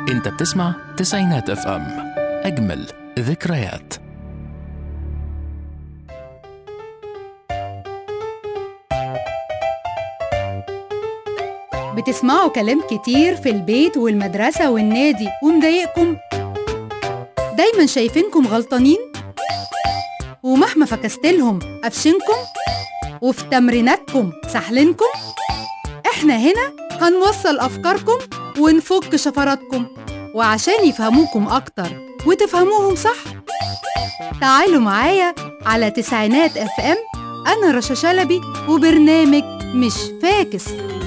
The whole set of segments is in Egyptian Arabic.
انت بتسمع تسعينات اف ام اجمل ذكريات بتسمعوا كلام كتير في البيت والمدرسة والنادي ومضايقكم دايما شايفينكم غلطانين ومهما فكستلهم قفشنكم وفي تمريناتكم سحلنكم احنا هنا هنوصل أفكاركم ونفك شفراتكم وعشان يفهموكم أكتر وتفهموهم صح تعالوا معايا على تسعينات اف ام أنا رشا شلبي وبرنامج مش فاكس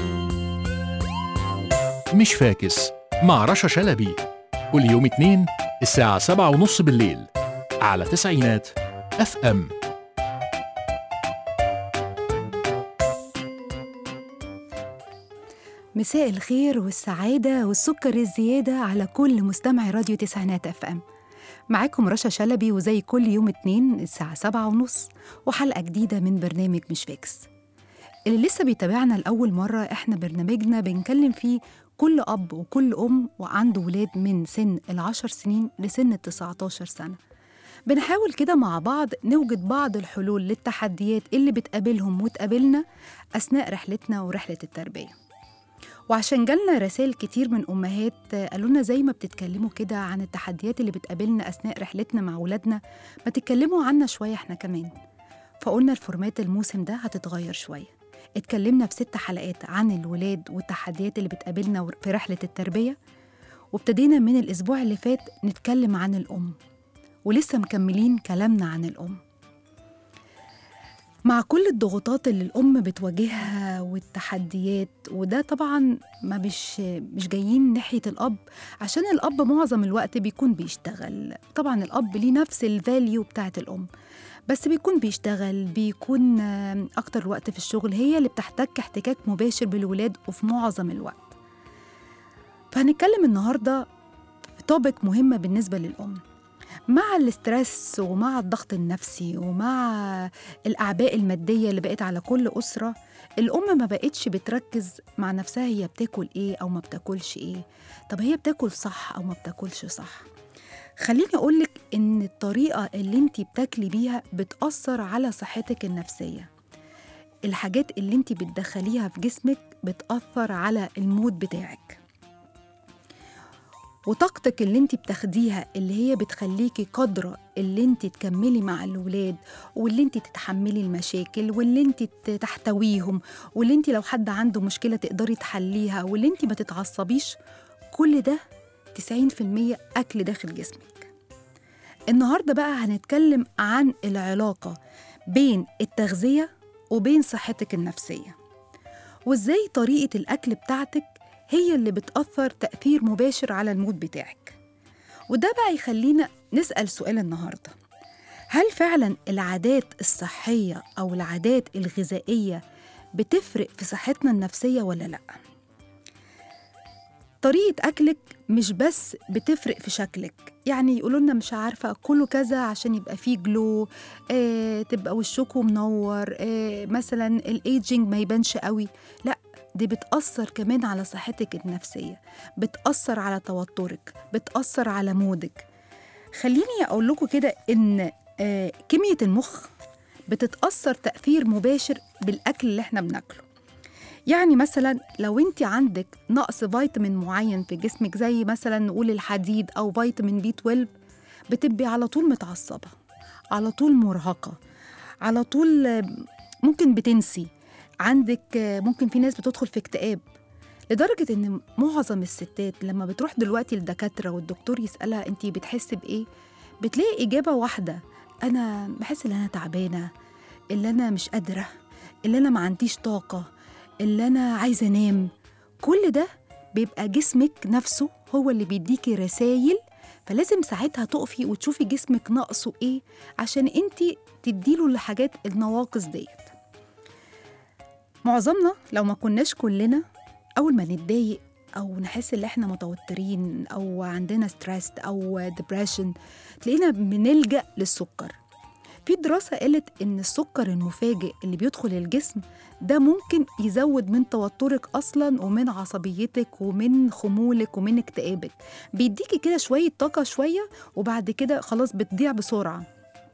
مش فاكس مع رشا شلبي كل يوم اتنين الساعة سبعة ونص بالليل على تسعينات اف ام مساء الخير والسعادة والسكر الزيادة على كل مستمع راديو تسعينات اف ام معاكم رشا شلبي وزي كل يوم اتنين الساعة سبعة ونص وحلقة جديدة من برنامج مش فاكس اللي لسه بيتابعنا لأول مرة احنا برنامجنا بنكلم فيه كل أب وكل أم وعنده ولاد من سن العشر سنين لسن التسعتاشر سنة بنحاول كده مع بعض نوجد بعض الحلول للتحديات اللي بتقابلهم وتقابلنا أثناء رحلتنا ورحلة التربية وعشان جالنا رسائل كتير من أمهات قالوا لنا زي ما بتتكلموا كده عن التحديات اللي بتقابلنا أثناء رحلتنا مع ولادنا ما تتكلموا عنا شوية احنا كمان فقلنا الفورمات الموسم ده هتتغير شوية اتكلمنا في ست حلقات عن الولاد والتحديات اللي بتقابلنا في رحلة التربية وابتدينا من الأسبوع اللي فات نتكلم عن الأم ولسه مكملين كلامنا عن الأم مع كل الضغوطات اللي الأم بتواجهها والتحديات وده طبعا ما مش مش جايين ناحية الأب عشان الأب معظم الوقت بيكون بيشتغل طبعا الأب ليه نفس الفاليو بتاعت الأم بس بيكون بيشتغل بيكون أكتر وقت في الشغل هي اللي بتحتك احتكاك مباشر بالولاد وفي معظم الوقت فهنتكلم النهاردة في توبك مهمة بالنسبة للأم مع الاسترس ومع الضغط النفسي ومع الأعباء المادية اللي بقت على كل أسرة الأم ما بقتش بتركز مع نفسها هي بتاكل إيه أو ما بتاكلش إيه طب هي بتاكل صح أو ما بتاكلش صح خليني أقولك إن الطريقة اللي انت بتاكلي بيها بتأثر على صحتك النفسية الحاجات اللي انت بتدخليها في جسمك بتأثر على المود بتاعك وطاقتك اللي انت بتاخديها اللي هي بتخليكي قادرة اللي انت تكملي مع الولاد واللي انت تتحملي المشاكل واللي انت تحتويهم واللي انت لو حد عنده مشكلة تقدري تحليها واللي انت ما تتعصبيش كل ده 90% أكل داخل جسمك النهاردة بقى هنتكلم عن العلاقة بين التغذية وبين صحتك النفسية وازاي طريقة الأكل بتاعتك هي اللي بتأثر تأثير مباشر على المود بتاعك وده بقى يخلينا نسأل سؤال النهاردة هل فعلا العادات الصحية أو العادات الغذائية بتفرق في صحتنا النفسية ولا لأ؟ طريقة أكلك مش بس بتفرق في شكلك يعني يقولوا لنا مش عارفة كله كذا عشان يبقى فيه جلو آه تبقى وشكوا منور آه مثلا الايجينج ما يبانش قوي لا دي بتأثر كمان على صحتك النفسية بتأثر على توترك بتأثر على مودك خليني أقول لكم كده إن آه كمية المخ بتتأثر تأثير مباشر بالأكل اللي احنا بناكله يعني مثلا لو انت عندك نقص فيتامين معين في جسمك زي مثلا نقول الحديد او فيتامين بي 12 بتبقي على طول متعصبه على طول مرهقه على طول ممكن بتنسي عندك ممكن في ناس بتدخل في اكتئاب لدرجة إن معظم الستات لما بتروح دلوقتي للدكاترة والدكتور يسألها أنت بتحسي بإيه؟ بتلاقي إجابة واحدة أنا بحس إن أنا تعبانة اللي أنا مش قادرة اللي أنا ما عنديش طاقة اللي أنا عايزة أنام كل ده بيبقى جسمك نفسه هو اللي بيديكي رسايل فلازم ساعتها تقفي وتشوفي جسمك ناقصه ايه عشان انت تديله الحاجات النواقص ديت معظمنا لو ما كناش كلنا اول ما نتضايق او نحس ان احنا متوترين او عندنا ستريس او ديبريشن تلاقينا بنلجا للسكر في دراسة قالت إن السكر المفاجئ اللي بيدخل الجسم ده ممكن يزود من توترك أصلا ومن عصبيتك ومن خمولك ومن اكتئابك بيديكي كده شوية طاقة شوية وبعد كده خلاص بتضيع بسرعة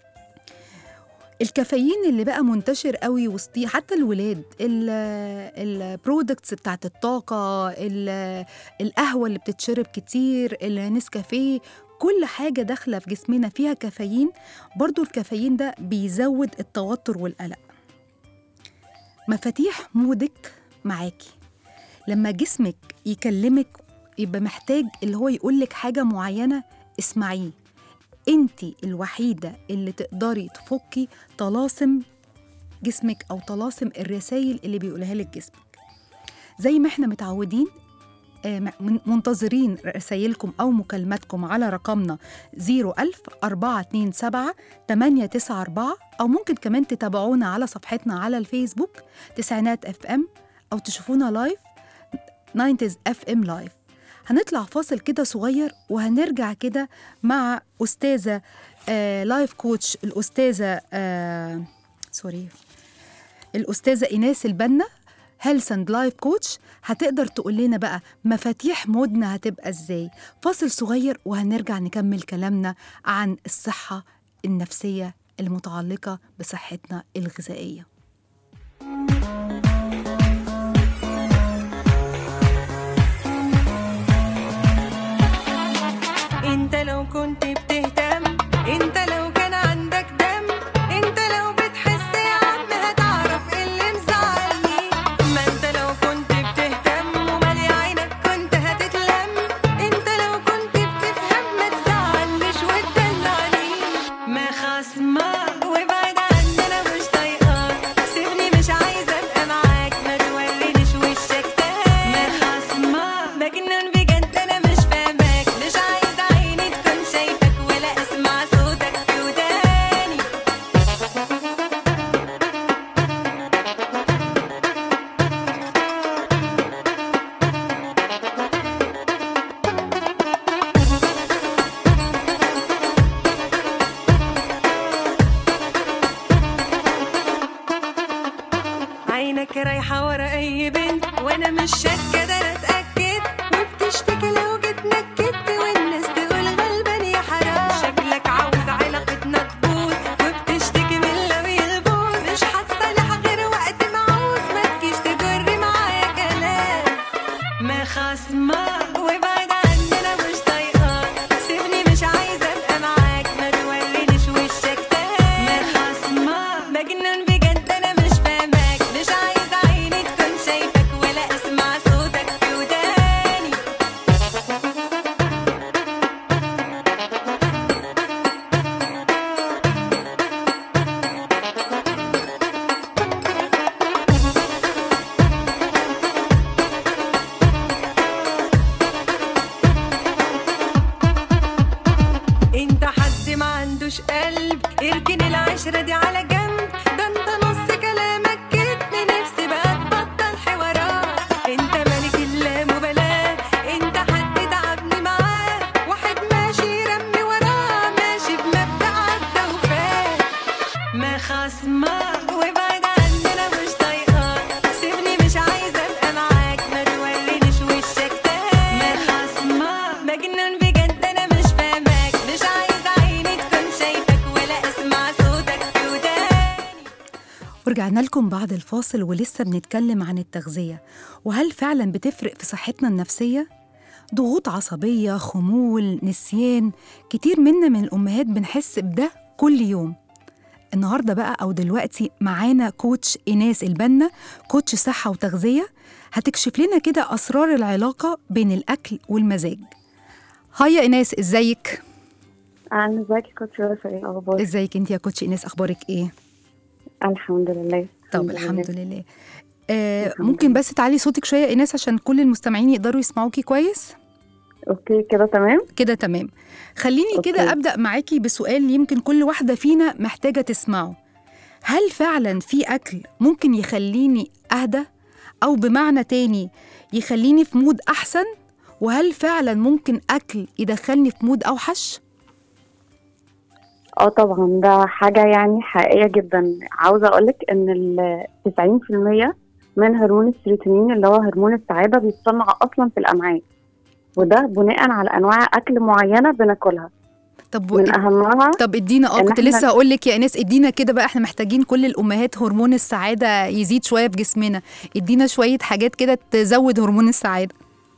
الكافيين اللي بقى منتشر قوي وسطي حتى الولاد البرودكتس بتاعت الطاقة ال- القهوة اللي بتتشرب كتير النسكافيه كل حاجة داخلة في جسمنا فيها كافيين برضو الكافيين ده بيزود التوتر والقلق مفاتيح مودك معاكي لما جسمك يكلمك يبقى محتاج اللي هو يقولك حاجة معينة اسمعيه انت الوحيدة اللي تقدري تفكي طلاسم جسمك أو طلاسم الرسائل اللي بيقولها لك جسمك زي ما احنا متعودين آه، من- منتظرين رسائلكم أو مكالماتكم على رقمنا 01000 427 894 أو ممكن كمان تتابعونا على صفحتنا على الفيسبوك تسعينات اف ام أو تشوفونا لايف 90 اف ام لايف هنطلع فاصل كده صغير وهنرجع كده مع أستاذة آه لايف كوتش الأستاذة آه سوري الأستاذة إيناس البنا هيلث اند لايف كوتش هتقدر تقول لنا بقى مفاتيح مودنا هتبقى ازاي فاصل صغير وهنرجع نكمل كلامنا عن الصحة النفسية المتعلقة بصحتنا الغذائية انت لو كنت بتهتم انت لو كان عندك دم انت لو بتحس يا عم هتعرف ايه اللي مزعلني ما انت لو كنت بتهتم ومالي عينك كنت هتتلم انت لو كنت بتفهم ما تزعلنيش وتدلعني ما خصمك وابعد عني انا مش طايقاك سيبني مش عايزه ابقى معاك ما تورينيش وشك تاني ما خصمك مجنون بجد انا مش فاهماك مش عايزه عيني تكون شايفك ولا اسمع صوتك في وداني عينك رايحة ورا أي بنت وأنا مش شاكة ده أنا أتأكد وبتشتكي لو جيت نكدت والناس تقول غلبان يا حرام شكلك عاوز علاقتنا تبوظ وبتشتكي من لو يلبوظ مش هتصالح غير وقت ما عاوز ما تجيش تجري معايا كلام ما خصمك وابعد عني انا مش طايقاك سيبني مش عايزه ابقى معاك ما تورينيش وشك تاني ما خصمك مجنون بجد انا مش فاهماك مش عايزه عيني تكون شايفك ولا اسمع صوتك في وداني انت حد ما عندوش قلب اركن العشرة دي على جنب ده انت نص كلامك كدب نفسي بقى تبطل حوارات انت ملك اللامبالاة انت حد تعبني معاه واحد ماشي رمي وراه ماشي بمبدأ عدى وفات ما خصمك وابعد عني انا مش طايقاك سيبني مش عايزه ابقى معاك ما تورينيش وشك تاني ما خصمك مجنون بجد انا مش فاهماك مش عايزه عيني تكون شايفك ولا اسمع صوتك في وداني ورجعنا لكم بعد الفاصل ولسه بنتكلم عن التغذية وهل فعلا بتفرق في صحتنا النفسية؟ ضغوط عصبية، خمول، نسيان كتير منا من الأمهات بنحس بده كل يوم النهاردة بقى أو دلوقتي معانا كوتش إيناس البنا كوتش صحة وتغذية هتكشف لنا كده أسرار العلاقة بين الأكل والمزاج هاي يا إيناس إزيك؟ أهلا ازيك يا كوتش راسا ايه الأخبار؟ إزيك أنت يا كوتش إيناس أخبارك إيه؟ الحمد لله طب الحمد لله آه الحمد ممكن لله. بس تعلي صوتك شويه يا ايناس عشان كل المستمعين يقدروا يسمعوكي كويس اوكي كده تمام كده تمام خليني كده أوكي. ابدا معاكي بسؤال يمكن كل واحده فينا محتاجه تسمعه هل فعلا في اكل ممكن يخليني اهدى او بمعنى تاني يخليني في مود احسن وهل فعلا ممكن اكل يدخلني في مود اوحش اه طبعا ده حاجة يعني حقيقية جدا عاوزة أقولك إن ال 90% من هرمون السيروتونين اللي هو هرمون السعادة بيتصنع أصلا في الأمعاء وده بناء على أنواع أكل معينة بناكلها طب من أهمها طب ادينا اه إن كنت إحنا- لسه هقول لك يا انس ادينا كده بقى احنا محتاجين كل الامهات هرمون السعاده يزيد شويه في جسمنا ادينا شويه حاجات كده تزود هرمون السعاده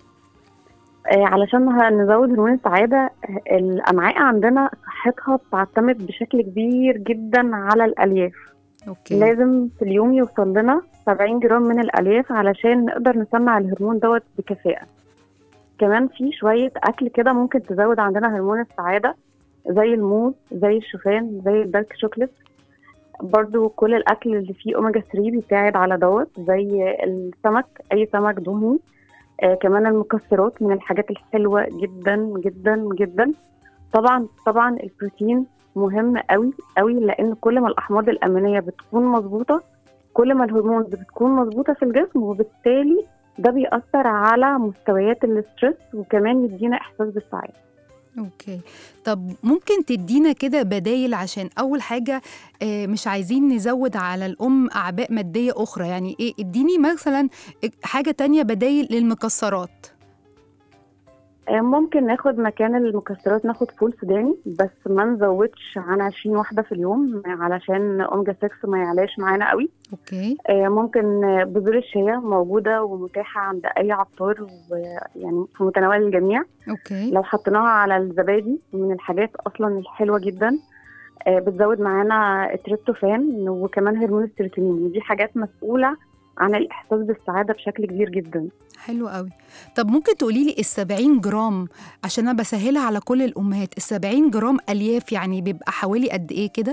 آه، علشان ه- نزود هرمون السعادة الأمعاء عندنا صحتها بتعتمد بشكل كبير جدا على الألياف اوكي لازم في اليوم يوصل لنا 70 جرام من الألياف علشان نقدر نصنع الهرمون دوت بكفاءة كمان في شوية أكل كده ممكن تزود عندنا هرمون السعادة زي الموز زي الشوفان زي الدارك شوكليت برضو كل الأكل اللي فيه أوميجا 3 بيساعد على دوت زي السمك أي سمك دهني آه كمان المكسرات من الحاجات الحلوة جدا جدا جدا طبعا طبعا البروتين مهم قوي قوي لان كل ما الاحماض الامينيه بتكون مظبوطه كل ما الهرمونز بتكون مظبوطه في الجسم وبالتالي ده بيأثر على مستويات الاسترس وكمان يدينا احساس بالسعاده اوكي طب ممكن تدينا كده بدايل عشان اول حاجه آه، مش عايزين نزود على الام اعباء ماديه اخرى يعني ايه اديني مثلا حاجه تانية بدايل للمكسرات آه، ممكن ناخد مكان المكسرات ناخد فول سوداني بس ما نزودش عن 20 واحده في اليوم علشان اوميجا 6 ما يعلاش معانا قوي اوكي آه، ممكن آه، بذور الشيا موجوده ومتاحه عند اي عطار ويعني في متناول الجميع اوكي لو حطيناها على الزبادي من الحاجات اصلا الحلوه جدا آه، بتزود معانا التريبتوفان وكمان هرمون السيروتونين ودي حاجات مسؤوله عن الاحساس بالسعاده بشكل كبير جدا حلو قوي طب ممكن تقولي لي ال 70 جرام عشان انا بسهلها على كل الامهات ال 70 جرام الياف يعني بيبقى حوالي قد ايه كده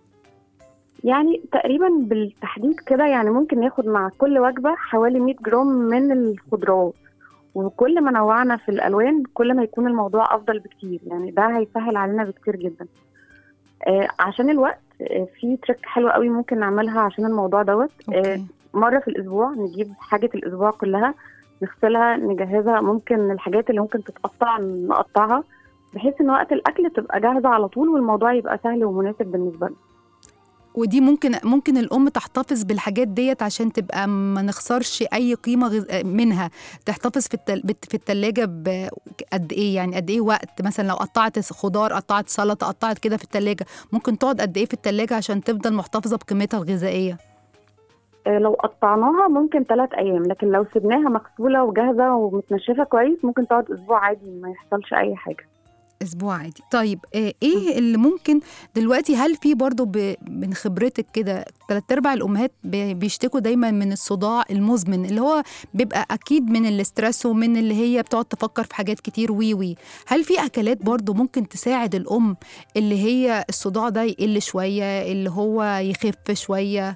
يعني تقريبا بالتحديد كده يعني ممكن ناخد مع كل وجبه حوالي 100 جرام من الخضروات وكل ما نوعنا في الالوان كل ما يكون الموضوع افضل بكتير يعني ده هيسهل علينا بكتير جدا آه عشان الوقت آه في تريك حلو قوي ممكن نعملها عشان الموضوع دوت آه اوكي مره في الاسبوع نجيب حاجه الاسبوع كلها نغسلها نجهزها ممكن الحاجات اللي ممكن تتقطع نقطعها بحيث ان وقت الاكل تبقى جاهزه على طول والموضوع يبقى سهل ومناسب بالنسبه لنا ودي ممكن ممكن الام تحتفظ بالحاجات ديت عشان تبقى ما نخسرش اي قيمه غز... منها تحتفظ في التل... بت- في الثلاجه قد ايه يعني قد ايه وقت مثلا لو قطعت خضار قطعت سلطه قطعت كده في الثلاجه ممكن تقعد قد ايه في الثلاجه عشان تفضل محتفظه بقيمتها الغذائيه آه، لو قطعناها ممكن ثلاث ايام لكن لو سبناها مغسوله وجاهزه ومتنشفه كويس ممكن تقعد اسبوع عادي ما يحصلش اي حاجه اسبوع عادي طيب آه، ايه اللي ممكن دلوقتي هل في برضو ب... من خبرتك كده تلات ارباع الامهات ب... بيشتكوا دايما من الصداع المزمن اللي هو بيبقى اكيد من الاسترس ومن اللي هي بتقعد تفكر في حاجات كتير وي وي هل في اكلات برضو ممكن تساعد الام اللي هي الصداع ده يقل شويه اللي هو يخف شويه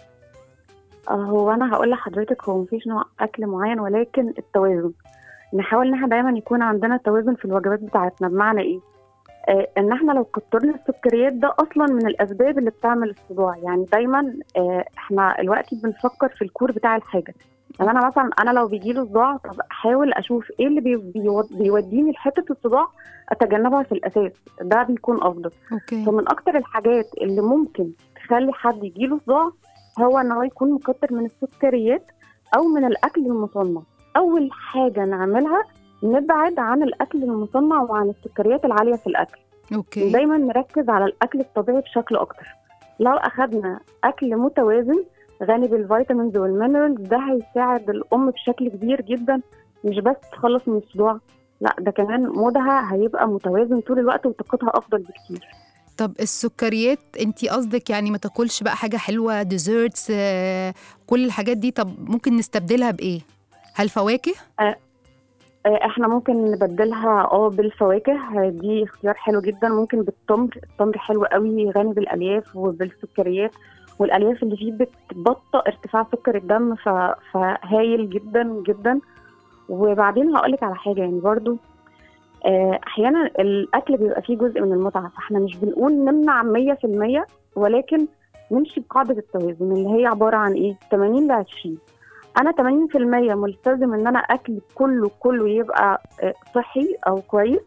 آه، هو انا هقول لحضرتك هو مفيش نوع اكل معين ولكن التوازن نحاول ان احنا دايما يكون عندنا توازن في الوجبات بتاعتنا بمعنى ايه آه ان احنا لو كترنا السكريات ده اصلا من الاسباب اللي بتعمل الصداع يعني دايما آه احنا دلوقتي بنفكر في الكور بتاع الحاجه يعني انا مثلا انا لو بيجي له صداع طب احاول اشوف ايه اللي بي بيو- بيوديني لحته الصداع اتجنبها في الاساس ده بيكون افضل اوكي فمن اكتر الحاجات اللي ممكن تخلي حد يجيله صداع هو ان هو يكون مكتر من السكريات او من الاكل المصنع اول حاجه نعملها نبعد عن الاكل المصنع وعن السكريات العاليه في الاكل اوكي دايما نركز على الاكل الطبيعي بشكل اكتر لو اخدنا اكل متوازن غني بالفيتامينز والمينرالز ده هيساعد الام بشكل كبير جدا مش بس تخلص من الصداع لا ده كمان مودها هيبقى متوازن طول الوقت وطاقتها افضل بكتير طب السكريات انت قصدك يعني ما تاكلش بقى حاجه حلوه ديزرتس آه، كل الحاجات دي طب ممكن نستبدلها بايه هل فواكه آه، احنا ممكن نبدلها اه بالفواكه دي اختيار حلو جدا ممكن بالتمر التمر حلو قوي غني بالالياف وبالسكريات والالياف اللي فيه بتبطئ ارتفاع سكر الدم ف... فهايل جدا جدا وبعدين هقولك على حاجه يعني برضو آه، احيانا الاكل بيبقى فيه جزء من المتعه فاحنا مش بنقول نمنع 100% ولكن نمشي بقاعده التوازن اللي هي عباره عن ايه 80 ل 20 انا 80% ملتزم ان انا اكلي كله كله يبقى آه، صحي او كويس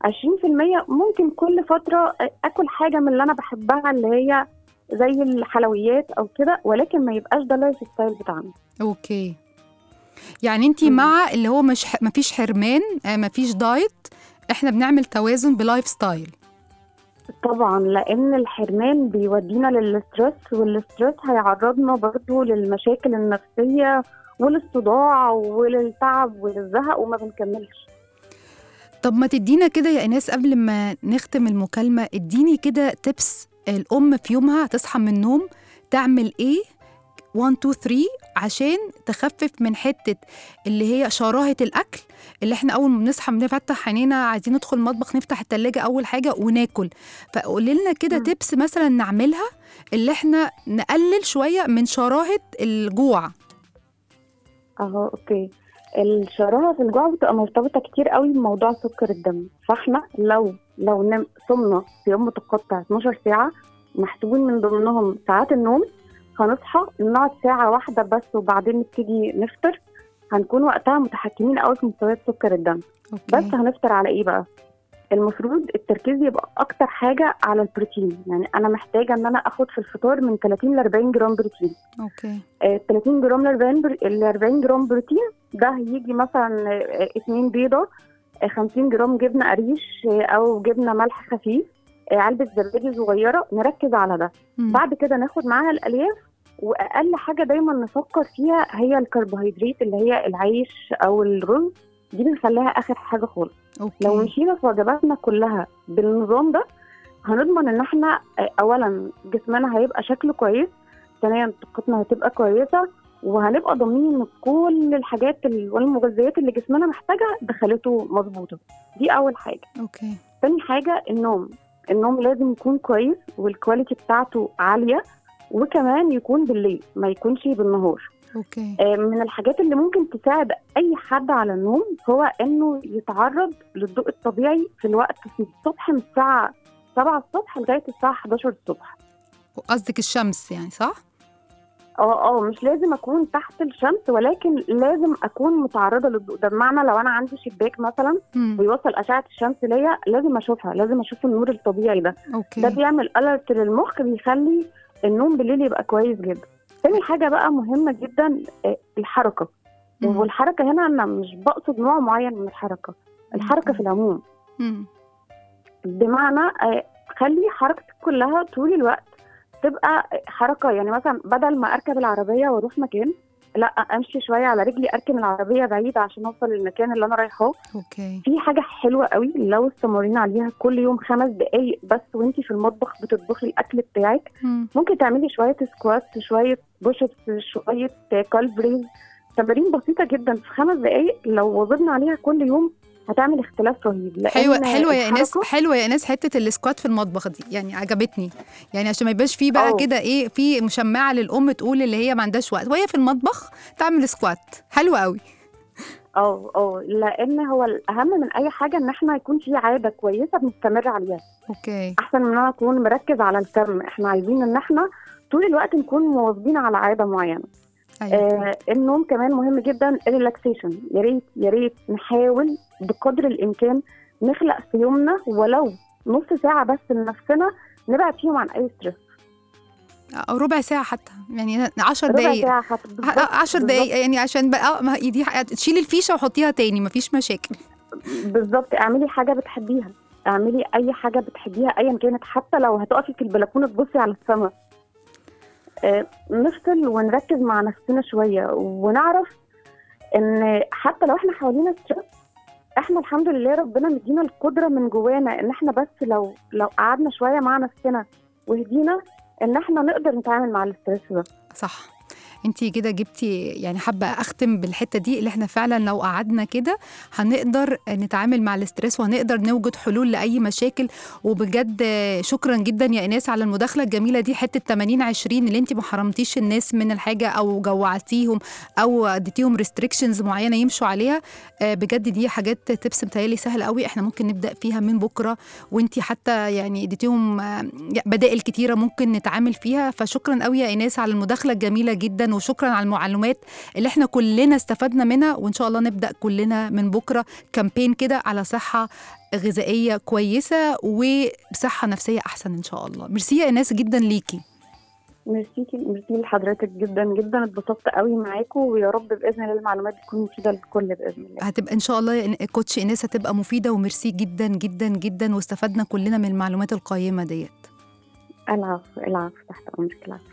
20% ممكن كل فتره اكل حاجه من اللي انا بحبها اللي هي زي الحلويات او كده ولكن ما يبقاش ده اللايف ستايل بتاعنا اوكي يعني انت مم. مع اللي هو مش ح... مفيش حرمان آه، مفيش دايت احنا بنعمل توازن بلايف ستايل طبعا لان الحرمان بيودينا للستريس والستريس هيعرضنا برضو للمشاكل النفسيه وللصداع وللتعب وللزهق وما بنكملش طب ما تدينا كده يا ايناس قبل ما نختم المكالمه اديني كده تبس الام في يومها تصحى من النوم تعمل ايه 1 2 3 عشان تخفف من حته اللي هي شراهه الاكل اللي احنا اول ما بنصحى بنفتح عينينا عايزين ندخل المطبخ نفتح التلاجة اول حاجه وناكل فقولي لنا كده مم. تبس مثلا نعملها اللي احنا نقلل شويه من شراهه الجوع اهو اوكي الشراهه في الجوع بتبقى مرتبطه كتير قوي بموضوع سكر الدم فاحنا لو لو نم صمنا في يوم متقطع 12 ساعه محسوبين من ضمنهم ساعات النوم هنصحى نقعد ساعه واحده بس وبعدين نبتدي نفطر هنكون وقتها متحكمين قوي في مستويات سكر الدم اوكي بس هنفطر على ايه بقى المفروض التركيز يبقى اكتر حاجه على البروتين يعني انا محتاجه ان انا اخد في الفطار من 30 ل 40 جرام بروتين اوكي آه، 30 جرام ل 40 بر... ال 40 جرام بروتين ده هيجي مثلا آه، اتنين بيضه آه، 50 جرام جبنه قريش آه، او جبنه ملح خفيف آه، علبه زبادي صغيره نركز على ده مم. بعد كده ناخد معاها الالياف واقل حاجه دايما نفكر فيها هي الكربوهيدرات اللي هي العيش او الرز دي بنخليها اخر حاجه خالص اوكي لو مشينا في وجباتنا كلها بالنظام ده هنضمن ان احنا آه، اولا جسمنا هيبقى شكله كويس ثانيا طاقتنا هتبقى كويسه وهنبقى ضامنين ان كل الحاجات ال- والمغذيات اللي جسمنا محتاجها دخلته مظبوطه دي اول حاجه اوكي تاني حاجه النوم النوم لازم يكون كويس والكواليتي بتاعته عاليه وكمان يكون بالليل ما يكونش بالنهار اوكي آه، من الحاجات اللي ممكن تساعد اي حد على النوم هو انه يتعرض للضوء الطبيعي في الوقت في الصبح من الساعه 7 الصبح لغايه الساعه 11 الصبح قصدك الشمس يعني صح اه اه مش لازم اكون تحت الشمس ولكن لازم اكون متعرضه للضوء ده بمعنى لو انا عندي شباك مثلا مم. بيوصل اشعه الشمس ليا لازم اشوفها لازم اشوف النور الطبيعي ده ده اوكي بيعمل الرت للمخ بيخلي النوم بالليل يبقى كويس جدا تاني حاجه بقى مهمه جدا آه، الحركه مم. والحركه هنا انا مش بقصد نوع معين من الحركه الحركه في العموم مم. بمعنى آه، خلي حركتك كلها طول الوقت تبقى حركه يعني مثلا بدل ما اركب العربيه واروح مكان لا امشي شويه على رجلي اركن العربيه بعيد عشان اوصل للمكان اللي انا رايحاه اوكي في حاجه حلوه قوي لو استمرينا عليها كل يوم خمس دقائق بس وانتي في المطبخ بتطبخي الاكل بتاعك مم. ممكن تعملي شويه سكوات شويه بوش شويه كالف ريز تمارين بسيطه جدا في خمس دقائق لو واظبنا عليها كل يوم هتعمل اختلاف رهيب لأن حلوه حلوه يا ايناس الحركة- حلوه يا ايناس حته السكوات في المطبخ دي يعني عجبتني يعني عشان ما يبقاش فيه بقى أوه. كده ايه في مشمعه للام تقول اللي هي ما عندهاش وقت وهي في المطبخ تعمل سكوات حلوه قوي اه اه لان هو الاهم من اي حاجه ان احنا يكون في عاده كويسه بنستمر عليها اوكي احسن من ان انا اكون مركز على الكم احنا عايزين ان احنا طول الوقت نكون مواظبين على عاده معينه ايوه آه النوم كمان مهم جدا الريلاكسيشن يا ريت يا ريت نحاول بقدر الامكان نخلق في يومنا ولو نص ساعه بس لنفسنا نبعد فيهم عن اي ستريس أو ربع ساعه حتى يعني 10 ربع دقايق ساعه حتى بالظبط- 10 بالظبط. دقايق يعني عشان بقى آه، ما هي دي تشيلي الفيشه وحطيها تاني مفيش مشاكل بالظبط اعملي حاجه بتحبيها اعملي اي حاجه بتحبيها ايا كانت حتى لو هتقفي في البلكونه تبصي على السماء آه، نفصل ونركز مع نفسنا شويه ونعرف ان حتى لو احنا حوالينا ستريس احنا الحمد لله ربنا مدينا القدره من جوانا ان احنا بس لو لو قعدنا شويه مع نفسنا وهدينا ان احنا نقدر نتعامل مع الاسترس ده صح انتي كده جبتي يعني حابه اختم بالحته دي اللي احنا فعلا لو قعدنا كده هنقدر نتعامل مع الاسترس وهنقدر نوجد حلول لاي مشاكل وبجد شكرا جدا يا ايناس على المداخله الجميله دي حته 80 20 اللي انت ما حرمتيش الناس من الحاجه او جوعتيهم او اديتيهم ريستريكشنز معينه يمشوا عليها آه، بجد دي حاجات تبس متهيألي سهله قوي احنا ممكن نبدا فيها من بكره وانت حتى يعني اديتيهم آه، بدائل كتيره ممكن نتعامل فيها فشكرا قوي يا ايناس على المداخله الجميله جدا جدا وشكرا على المعلومات اللي احنا كلنا استفدنا منها وان شاء الله نبدا كلنا من بكره كامبين كده على صحه غذائيه كويسه وصحه نفسيه احسن ان شاء الله ميرسي يا ايناس جدا ليكي ميرسي ميرسي لحضرتك جدا جدا اتبسطت قوي معاكم ويا رب باذن الله المعلومات تكون مفيده للكل باذن الله هتبقى ان شاء الله إن- كوتش ايناس هتبقى مفيده وميرسي جدا جدا جدا واستفدنا كلنا من المعلومات القيمه ديت العفو العفو تحت امرك العفو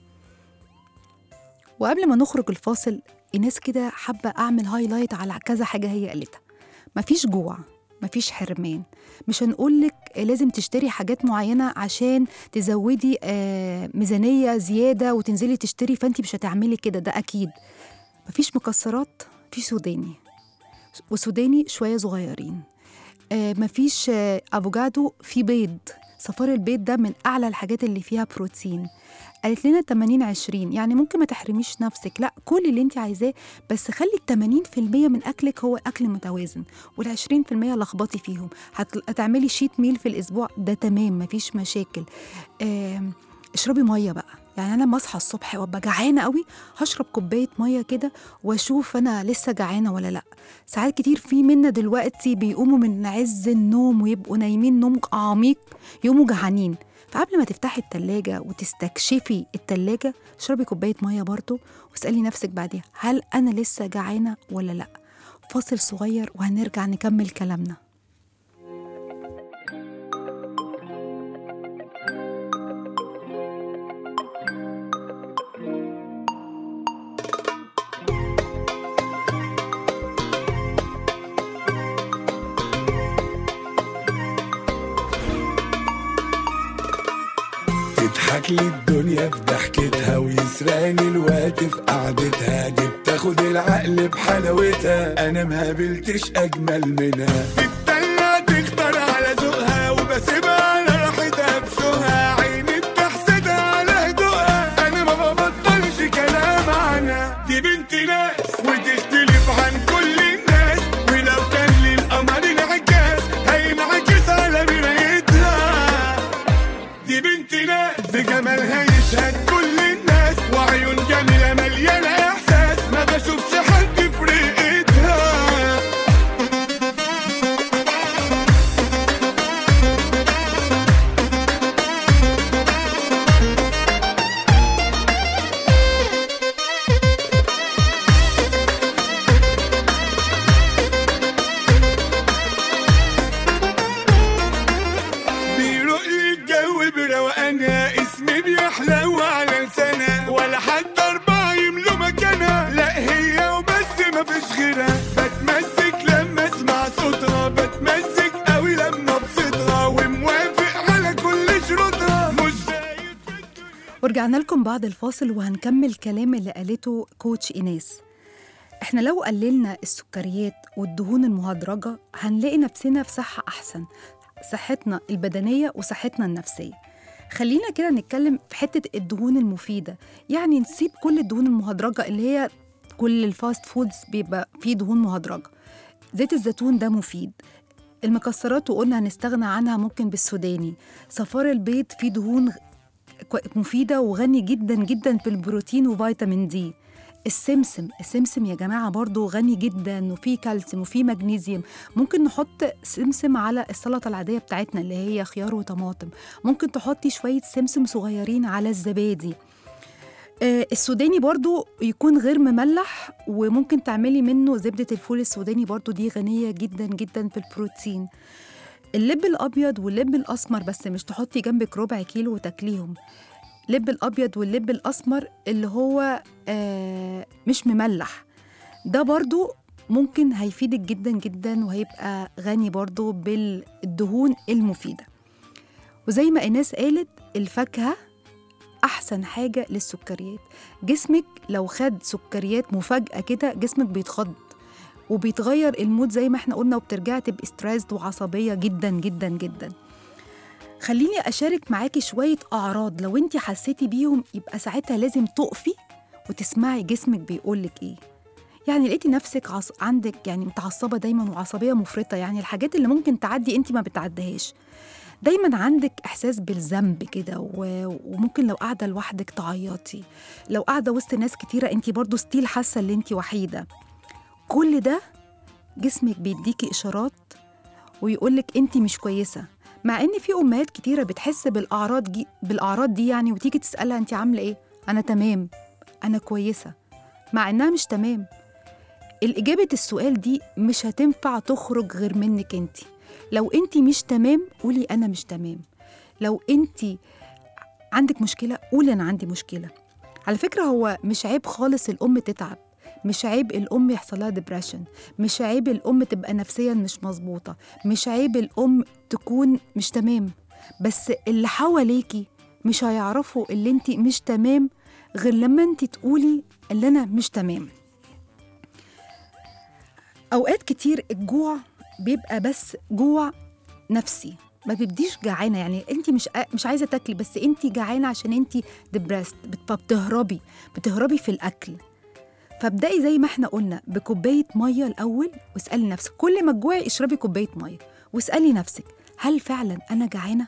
وقبل ما نخرج الفاصل ايناس كده حابه اعمل هايلايت على كذا حاجه هي قالتها مفيش جوع مفيش حرمان مش هنقولك لازم تشتري حاجات معينه عشان تزودي آه، ميزانيه زياده وتنزلي تشتري فانت مش هتعملي كده ده اكيد مفيش مكسرات في سوداني وسوداني شويه صغيرين آه، مفيش آه، افوكادو في بيض صفار البيض ده من اعلى الحاجات اللي فيها بروتين قالت لنا 80 20 يعني ممكن ما تحرميش نفسك لا كل اللي انت عايزاه بس خلي ال 80% من اكلك هو اكل متوازن وال 20% لخبطي فيهم هت- هتعملي شيت ميل في الاسبوع ده تمام مفيش مشاكل آم، اشربي ميه بقى يعني انا لما اصحى الصبح وابقى جعانه قوي هشرب كوبايه ميه كده واشوف انا لسه جعانه ولا لا ساعات كتير في منا دلوقتي بيقوموا من عز النوم ويبقوا نايمين نوم عميق يقوموا جعانين فقبل ما تفتحي التلاجة وتستكشفي التلاجة اشربي كوباية مية برضو واسألي نفسك بعديها هل أنا لسه جعانة ولا لأ فاصل صغير وهنرجع نكمل كلامنا تضحك لي الدنيا في ضحكتها ويسرقني الوقت في قعدتها دي بتاخد العقل بحلاوتها انا ما قابلتش اجمل منها تتدلع تختار على ذوقها وبسيبها على راحتها بشوقها عيني بتحسدها على هدوءها انا ما ببطلش كلام عنها دي بنت ناس وتختلف عن كل الناس ولو كان للقمر انعكاس هينعكس على مرايتها دي بنت ناس بجمالها يشهد كل الناس وعيون جميلة مليانة إحساس ما بشوفش حد في رقتها بيروق لي الجو بروقانها اسمي بيحلو على لسانها ولا حتى أربعة يملوا مكانها لا هي وبس مفيش غيرها بتمسك لما اسمع صوتها بتمسك قوي لما ابسطها وموافق على كل شروطها مش شايف ورجعنا لكم بعد الفاصل وهنكمل كلام اللي قالته كوتش إيناس احنا لو قللنا السكريات والدهون المهدرجة هنلاقي نفسنا في صحة أحسن صحتنا البدنية وصحتنا النفسية خلينا كده نتكلم في حتة الدهون المفيدة يعني نسيب كل الدهون المهدرجة اللي هي كل الفاست فودز بيبقى فيه دهون مهدرجة زيت الزيتون ده مفيد المكسرات وقلنا هنستغنى عنها ممكن بالسوداني صفار البيض فيه دهون كو- مفيدة وغني جدا جدا بالبروتين وفيتامين دي السمسم السمسم يا جماعة برضو غني جدا وفيه كالسيوم وفيه مغنيسيوم ممكن نحط سمسم على السلطة العادية بتاعتنا اللي هي خيار وطماطم ممكن تحطي شوية سمسم صغيرين على الزبادي آه، السوداني برضو يكون غير مملح وممكن تعملي منه زبدة الفول السوداني برضو دي غنية جدا جدا في البروتين اللب الأبيض واللب الأسمر بس مش تحطي جنبك ربع كيلو وتاكليهم اللب الأبيض واللب الأسمر اللي هو آه مش مملح ده برضو ممكن هيفيدك جدا جدا وهيبقى غني برضو بالدهون المفيدة وزي ما إيناس قالت الفاكهة أحسن حاجة للسكريات جسمك لو خد سكريات مفاجأة كده جسمك بيتخض وبيتغير المود زي ما احنا قلنا وبترجعي تبقي ستريسد وعصبية جدا جدا جدا خليني أشارك معاكي شوية أعراض لو انت حسيتي بيهم يبقى ساعتها لازم تقفي وتسمعي جسمك بيقولك ايه يعني لقيتي نفسك عص... عندك يعني متعصبة دايما وعصبية مفرطة يعني الحاجات اللي ممكن تعدي انت ما بتعديهاش دايما عندك احساس بالذنب كده و- وممكن لو قاعده لوحدك تعيطي لو قاعده وسط ناس كتيره انت برضو ستيل حاسه ان انت وحيده كل ده جسمك بيديكي اشارات ويقولك انت مش كويسه مع ان في امهات كتيره بتحس بالاعراض دي بالاعراض دي يعني وتيجي تسالها انت عامله ايه انا تمام انا كويسه مع انها مش تمام الإجابة السؤال دي مش هتنفع تخرج غير منك انت لو انت مش تمام قولي أنا مش تمام لو انت عندك مشكلة قولي أنا عندي مشكلة على فكرة هو مش عيب خالص الأم تتعب مش عيب الأم يحصل لها ديبريشن مش عيب الأم تبقى نفسيا مش مظبوطة مش عيب الأم تكون مش تمام بس اللي حواليكي مش هيعرفوا اللي انت مش تمام غير لما انت تقولي اللي أنا مش تمام اوقات كتير الجوع بيبقى بس جوع نفسي ما بيبديش جعانه يعني انت مش مش عايزه تاكلي بس انت جعانه عشان انت ديبرست فبتهربي بتهربي في الاكل فابدأي زي ما احنا قلنا بكوبايه ميه الاول واسالي نفسك كل ما تجوعي اشربي كوبايه ميه واسالي نفسك هل فعلا انا جعانه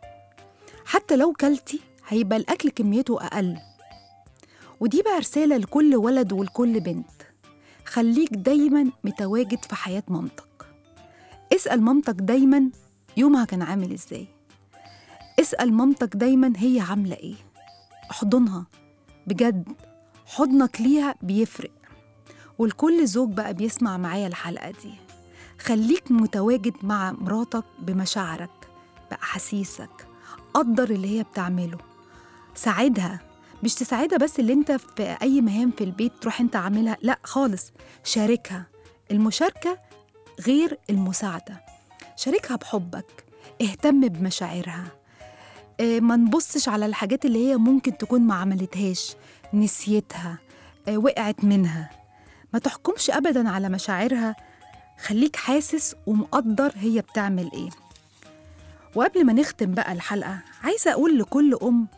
حتى لو كلتي هيبقى الاكل كميته اقل ودي بقى رساله لكل ولد ولكل بنت خليك دايما متواجد في حياة مامتك اسأل مامتك دايما يومها كان عامل ازاي اسأل مامتك دايما هي عاملة ايه احضنها بجد حضنك ليها بيفرق والكل زوج بقى بيسمع معايا الحلقة دي خليك متواجد مع مراتك بمشاعرك بأحاسيسك قدر اللي هي بتعمله ساعدها مش تساعدها بس اللي انت في اي مهام في البيت تروح انت عاملها لا خالص شاركها المشاركه غير المساعده شاركها بحبك اهتم بمشاعرها اه ما نبصش على الحاجات اللي هي ممكن تكون ما عملتهاش نسيتها اه وقعت منها ما تحكمش ابدا على مشاعرها خليك حاسس ومقدر هي بتعمل ايه وقبل ما نختم بقى الحلقه عايزه اقول لكل ام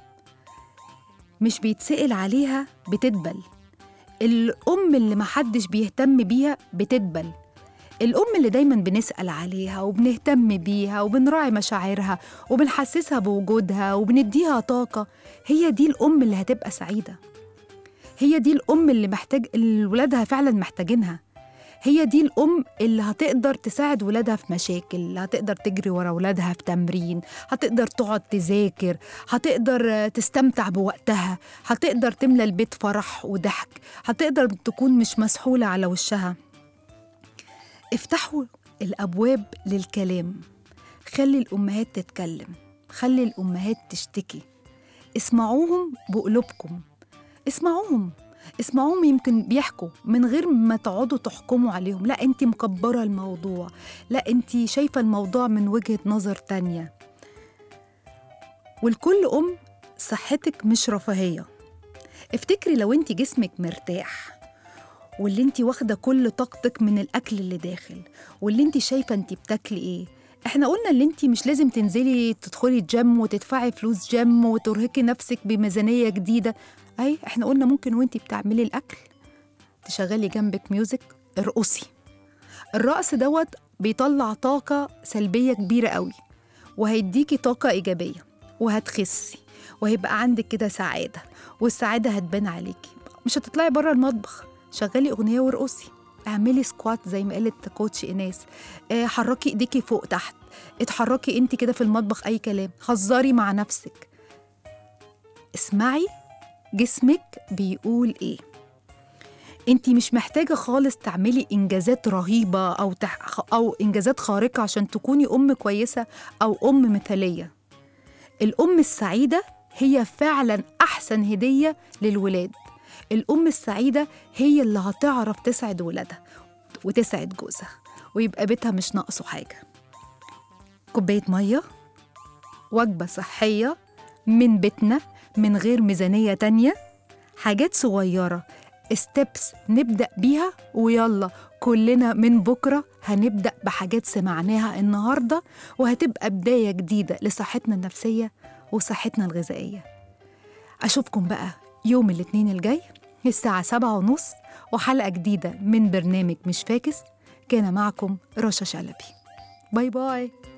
مش بيتسأل عليها بتدبل الأم اللي محدش بيهتم بيها بتدبل الأم اللي دايما بنسأل عليها وبنهتم بيها وبنراعي مشاعرها وبنحسسها بوجودها وبنديها طاقة هي دي الأم اللي هتبقى سعيدة هي دي الأم اللي محتاج اللي ولادها فعلا محتاجينها هي دي الأم اللي هتقدر تساعد ولادها في مشاكل هتقدر تجري ورا ولادها في تمرين هتقدر تقعد تذاكر هتقدر تستمتع بوقتها هتقدر تملى البيت فرح وضحك هتقدر تكون مش مسحولة على وشها افتحوا الأبواب للكلام خلي الأمهات تتكلم خلي الأمهات تشتكي اسمعوهم بقلوبكم اسمعوهم اسمعوهم يمكن بيحكوا من غير ما تقعدوا تحكموا عليهم لا انت مكبرة الموضوع لا انت شايفة الموضوع من وجهة نظر تانية والكل أم صحتك مش رفاهية افتكري لو انت جسمك مرتاح واللي انت واخدة كل طاقتك من الأكل اللي داخل واللي انت شايفة انت بتاكلي ايه احنا قلنا ان انت مش لازم تنزلي تدخلي الجيم وتدفعي فلوس جيم وترهقي نفسك بميزانية جديدة اي احنا قلنا ممكن وانت بتعملي الاكل تشغلي جنبك ميوزك ارقصي الرقص دوت بيطلع طاقة سلبية كبيرة قوي وهيديكي طاقة إيجابية وهتخسي وهيبقى عندك كده سعادة والسعادة هتبان عليكي مش هتطلعي بره المطبخ شغلي أغنية وارقصي اعملي سكوات زي ما قالت كوتش إيناس اه حركي ايديكي فوق تحت اتحركي انت كده في المطبخ أي كلام هزاري مع نفسك اسمعي جسمك بيقول ايه انت مش محتاجه خالص تعملي انجازات رهيبه او تح... او انجازات خارقه عشان تكوني ام كويسه او ام مثاليه الام السعيده هي فعلا احسن هديه للولاد الام السعيده هي اللي هتعرف تسعد ولادها وتسعد جوزها ويبقى بيتها مش ناقصه حاجه كوبايه ميه وجبه صحيه من بيتنا من غير ميزانية تانية حاجات صغيرة ستيبس نبدأ بيها ويلا كلنا من بكرة هنبدأ بحاجات سمعناها النهاردة وهتبقى بداية جديدة لصحتنا النفسية وصحتنا الغذائية أشوفكم بقى يوم الاثنين الجاي الساعة سبعة ونص وحلقة جديدة من برنامج مش فاكس كان معكم رشا شلبي باي باي